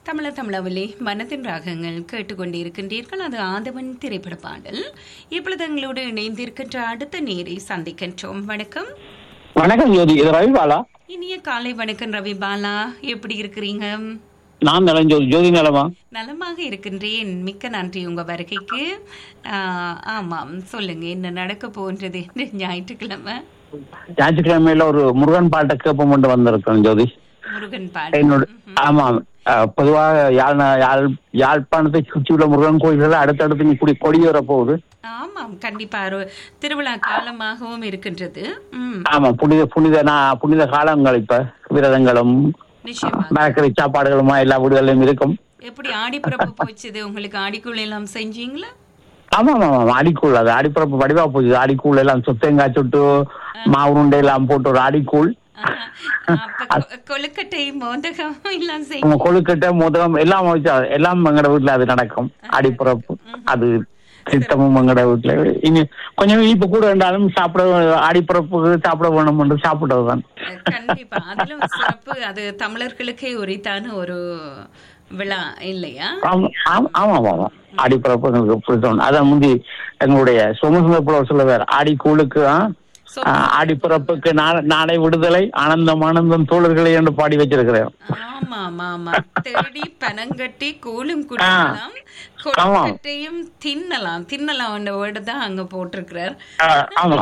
தமிழர் தமிழவிலே மனத்தின் ராகங்கள் கேட்டுக்கொண்டிருக்கின்றீர்கள் அது ஆதவன் திரைப்பட பாடல் இப்பொழுது எங்களோடு இணைந்திருக்கின்ற அடுத்த நேரை சந்திக்கின்றோம் வணக்கம் வணக்கம் ஜோதி இது ரவிபாலா இனிய காலை வணக்கம் ரவி பாலா எப்படி இருக்கிறீங்க நான் நலம் ஜோதி ஜோதி நலமா நலமாக இருக்கின்றேன் மிக்க நன்றி உங்க வருகைக்கு ஆஹ், ஆமாம் சொல்லுங்க என்ன நடக்க போன்றது என்று ஞாயிற்றுக்கிழமை ஞாயிற்றுக்கிழமையில ஒரு முருகன் பாட்டை கேப்பம் கொண்டு வந்திருக்கேன் ஜோதி முருகன் பாடல் என்னோட ஆமா அஹ், பொதுவாக யாழ் யாழ் யாழ்ப்பாணத்தை சுற்றியுள்ள முருகன் கோயில்கள் அடுத்தடுத்து நீ குடி கொடியேற போகுது ஆமாம் கண்டிப்பா ஒரு திருவிழா காலமாகவும் இருக்கின்றது ம் ஆமா புனித புனித நா- புனித காலங்கள் இப்ப விரதங்களும் நிச்சயமா மரக்கறி சாப்பாடுகளுமா எல்லா வீடுகளிலும் இருக்கும் எப்படி ஆடிப்பிறப்பு போச்சுது உங்களுக்கு ஆடிக்குள் எல்லாம் செஞ்சீங்களா ஆமா ஆமா ஆமா அடிக்கூழ் அது அடிப்பரப்பு வடிவா போகுது அடிக்கூழ் எல்லாம் சுத்தங்காய் சுட்டு மாவுருண்டை எல்லாம் போட்டு ஒரு அடிக்கூழ் ஆஹா. அப்ப கொ- கொழுக்கட்டை மோதகம் எல்லாம் செய் நம்ம கொழுக்கட்டை முதலம் எல்லாம் வச்சு எல்லாம் எங்கட வீட்டுல அது நடக்கும் அடிப்புறப்பு அது சித்தமும் எங்கட வீட்டுல இனி கொஞ்சம் இனிப்பு கூட இருந்தாலும் சாப்பிட அடிப்புறப்புக்கு சாப்பிட வேணும் என்று சாப்பிட்டதுதான் கண்டிப்பா அதிலும் சிறப்பு அது தமிழர்களுக்கே உரித்தான ஒரு விழா இல்லையா ஆமா ஆமா ஆமா ஆமா அடிப்புறப்பு எங்களுக்கு பிடித்தோம் அதான் முந்தி எங்களுடைய சோமசுந்தர புலவர் சொல்லுவார் ஆடி கூழுக்கு ஆ, சொ- ஆ, ஆடிப்பிறப்புக்கு நா- நாளை விடுதலை ஆனந்தம் ஆனந்தம் தோழர்களே என்று பாடி வச்சிருக்கிறேன் ஆமா ஆமா ஆமா தேடி பனங்கட்டி கூழும் குடிக்கலாம் கொழுக்கட்டையும் தின்னலாம் தின்னலாம் என்ற வேர்டு தான் அங்க போட்டிருக்கிறார் ஆ, ஆமா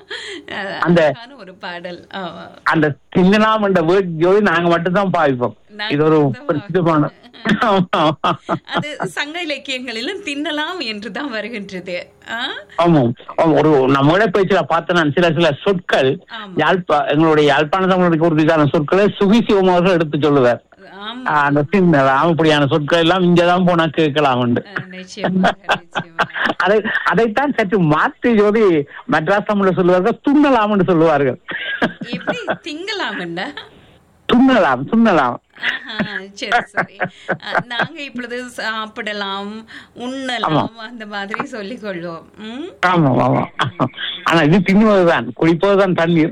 அஹ், அந்த- அழகான ஒரு பாடல் ஆமா அந்த திங்கலாம் என்ற வேர்ட் ஜோதி நாங்க மட்டும்தான் பாவிப்போம் நாங்க இது ஒரு மட்டும்தான் பிரசித்தமான ஆமா. அது சங்க இலக்கியங்களிலும் தின்னலாம் என்றுதான் வருகின்றது ஆ? ஆமாம் ஆமாம். ஒரு நம்மளே பேச்சுல பார்த்த நான் சில சில சொற்கள் ஆமா. யாழ்ப்பா எங்களுடைய யாழ்ப்பாண தமிழருக்கு உறுதிக்கான சொற்களை சுகிசிவம் அவர்கள் எடுத்து சொல்லுவார் ஆமா ஆஹ் அந்த சின்னலாம் அப்படியான சொற்கள் எல்லாம் இங்கதான் போனா கேட்கலாம் உண்டு அஹ், நிச்சயமாக நிச்சயமாக அதை அதைத்தான் சற்று மாற்றி ஜோதி மெட்ராஸ் தமிழ்ல சொல்லுவார்கள் துண்ணலாம் என்று சொல்லுவார்கள் எப்படி திங்கலாமண்ணா துண்ணலாம் துண்ணலாம் ஆஹா, சரி சரி அஹ், நாங்க இப்பொழுது சாப்பிடலாம் உண்ணலாம் அந்த மாதிரி சொல்லிக் கொள்வோம் ம்? ஆமா ஆமா ஆனா இது தின்னுவதுதான் குடிப்பதுதான் தண்ணீர்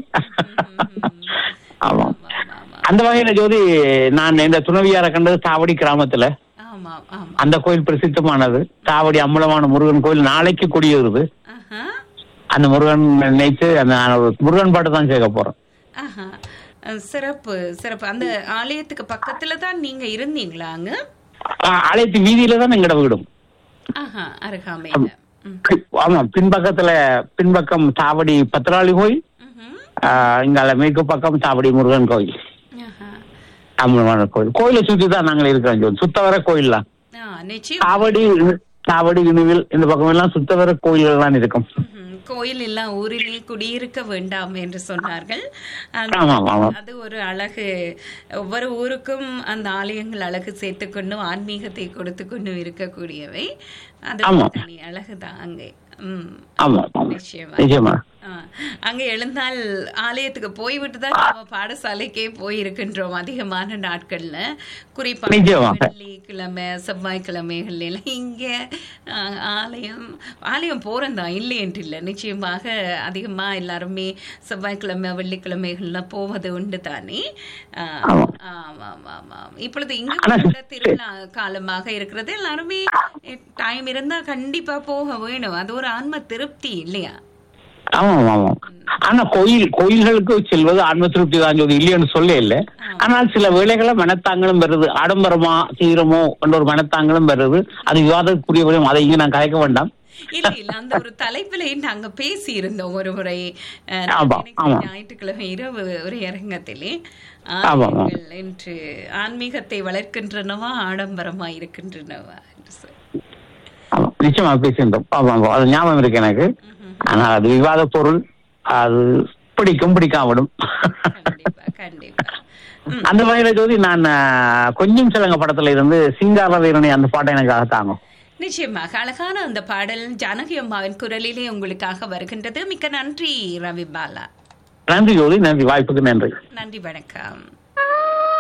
ஆமா ஆமா, ஆமா. அந்த வகையில ஜோதி நான் இந்த துணவியார கண்டது தாவடி கிராமத்துல ஆமா ஆமா அந்த கோயில் பிரசித்தமானது தாவடி அம்பலமான முருகன் கோயில் நாளைக்கு கொடியேறுது ஆஹா அந்த முருகன் நினைத்து அந்த நான் ஒரு முருகன் பாட்டு தான் கேட்க போறேன் ஆஹா அஹ், சிறப்பு சிறப்பு அந்த ஆலயத்துக்கு பக்கத்துல தான் நீங்க இருந்தீங்களா அங்க ஆஹ் ஆலயத்து வீதியில தான் எங்கட வீடும் ஆஹா அருகாமையில ம். ஆமா பின்பக்கத்துல பின்பக்கம் தாவடி பத்திராளி கோயில் ம்ஹும். ஆஹ் இங்கால மேற்கு பக்கம் தாவடி முருகன் கோயில் ஆஹா. அம்பலமான கோயில் கோயிலை சுத்தி தான் நாங்கள் இருக்கிறோம் ஜோதி. சுத்தவர கோயில்லாம் ஆ, நிச்சயம் தாவடி தாவடி இணுவில் இந்த பக்கம் எல்லாம் சுத்தவர கோயில்கள் தான் இருக்கும் ம்ஹும். கோயில் எல்லாம் ஊரிலே குடியிருக்க வேண்டாம் என்று சொன்னார்கள் அது- ஆமா ஆமா அது ஒரு அழகு ஒவ்வொரு ஊருக்கும் அந்த ஆலயங்கள் அழகு சேர்த்துக்கொண்டும் ஆன்மீகத்தை கொடுத்து கொண்டும் இருக்கக்கூடியவை அது ஆமா. தனி அழகுதான் அங்கே ம் ஆமா ஆமா நிச்சயமா நிச்சயமா ஆ, அங்க எழுந்தால் ஆலயத்துக்கு போய்விட்டு தான் நம்ம பாடசாலைக்கே போயிருக்கின்றோம் அதிகமான நாட்கள்ல குறிப்பா நிச்சயமாக. வெள்ளிக்கிழமை செவ்வாய்க்கிழமைகள் எல்லாம் இங்க ஆ, ஆலயம் ஆலயம் போறோம் தான் இல்லையென்று இல்லை நிச்சயமாக அதிகமா எல்லாருமே செவ்வாய்க்கிழமை வெள்ளிக்கிழமைகள்ல போவது உண்டு தானே ஆ, ஆமா. ஆமாம் ஆமாம் இப்பொழுது இங்க ஆனா- கூட திருவிழா காலமாக இருக்கிறது எல்லாருமே டைம் இருந்தா கண்டிப்பா போக வேணும் அது ஒரு ஆன்ம திருப்தி இல்லையா ஆமா ஆமா ஆனா கோயில் கோயில்களுக்கு செல்வது ஆன்ம திருப்தி தான் ஜோதி இல்லைன்னு சொல்ல இல்ல ஆனால் சில வேளைகள மனத்தாங்களும் வருது ஆடம்பரமா சீரமோ என்ற ஒரு மனத்தாங்களும் வருது அது விவாதத்துக்குரிய விடயம் அதை இங்க நான் கலைக்க வேண்டாம் இல்ல இல்ல அந்த ஒரு தலைப்பிலே நாங்க பேசி இருந்தோம் ஒரு முறை அஹ், நான் ஆமா, நினைக்கிறேன் ஆமா. ஞாயிற்றுக்கிழமை இரவு ஒரு அரங்கத்திலே ஆமா, ஆமா. ஆலயங்கள் என்று ஆன்மீகத்தை வளர்க்கின்றனவா ஆடம்பரமா இருக்கின்றனவா என்று சொல்லி. ஆமா நிச்சயமா பேசியிருந்தோம் ஆமா ஆமா அது ஞாபகம் இருக்கு எனக்கு ஆனால் அது விவாத பொருள் அது பிடிக்கும் பிடிக்காமடும் கண்டிப்பா கண்டிப்பா ம், அந்த வகையில ஜோதி நான் ஆஹ், கொஞ்சம் சிலங்க படத்துல இருந்து சிங்கார வீரனை அந்த பாட்டை எனக்கு அகத்தாங்க நிச்சயமாக அழகான அந்த பாடல் ஜானகி அம்மாவின் குரலிலே உங்களுக்காக வருகின்றது மிக்க நன்றி ரவி பாலா நன்றி ஜோதி நன்றி வாய்ப்புக்கு நன்றி நன்றி வணக்கம்